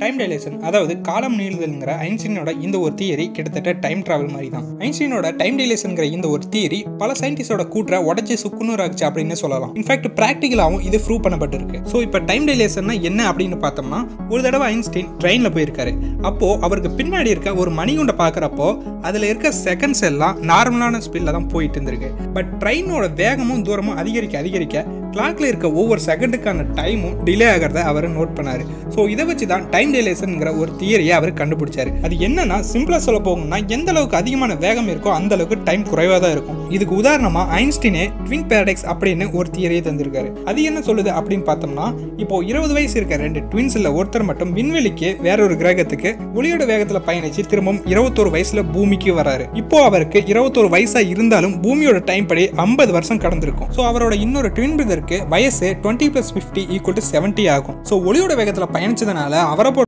time dilation அதாவது காலம் நீளுதல்ங்கிற ஐன்ஸ்டீனோட இந்த ஒரு தியரி கிட்டத்தட்ட டைம் டிராவல் மாதிரி தான் ஐன்ஸ்டீனோட டைம் டைலேஷன்ங்கிற இந்த ஒரு தியரி பல சயின்டிஸ்டோட கூற்ற உடச்சி சுக்குநூறு ஆச்சு அப்படின்னு சொல்லலாம் இன்ஃபேக்ட் ப்ராக்டிகலாகவும் இது ப்ரூவ் பண்ணப்பட்டிருக்கு ஸோ இப்போ டைம் டைலேஷன்னா என்ன அப்படின்னு பார்த்தோம்னா ஒரு தடவை ஐன்ஸ்டீன் ட்ரெயினில் போயிருக்காரு அப்போ அவருக்கு பின்னாடி இருக்க ஒரு மணிகுண்டை பார்க்குறப்போ அதில் இருக்க செகண்ட்ஸ் எல்லாம் நார்மலான ஸ்பீடில் தான் போயிட்டு இருந்திருக்கு பட் ட்ரெயினோட வேகமும் தூரமும் அதிகரிக்க அதிகரிக்க கிளாக்ல இருக்க ஒவ்வொரு செகண்டுக்கான டைமும் டிலே ஆகிறத அவர் நோட் பண்ணாரு ஸோ இதை வச்சு தான் டைம் டிலேஷன்ங்கிற ஒரு தியரியை அவர் கண்டுபிடிச்சாரு அது என்னன்னா சிம்பிளா சொல்ல போகணும்னா எந்த அளவுக்கு அதிகமான வேகம் இருக்கோ அந்த அளவுக்கு டைம் குறைவாக தான் இருக்கும் இதுக்கு உதாரணமா ஐன்ஸ்டீனே ட்வின் பேரடைக்ஸ் அப்படின்னு ஒரு தியரியை தந்திருக்காரு அது என்ன சொல்லுது அப்படின்னு பார்த்தோம்னா இப்போ இருபது வயசு இருக்க ரெண்டு ட்வின்ஸ்ல ஒருத்தர் மட்டும் விண்வெளிக்கு வேற ஒரு கிரகத்துக்கு ஒளியோட வேகத்துல பயணிச்சு திரும்பவும் இருபத்தோரு வயசுல பூமிக்கு வராரு இப்போ அவருக்கு இருபத்தோரு வயசா இருந்தாலும் பூமியோட டைம் படி ஐம்பது வருஷம் கடந்திருக்கும் ஸோ அவரோட இன்னொரு ட்வின் பிரதருக்கு வயசு twenty plus fifty equal to seventy ஆகும் ஸோ ஒளியோட வேகத்தில் பயணிச்சதுனால அவரை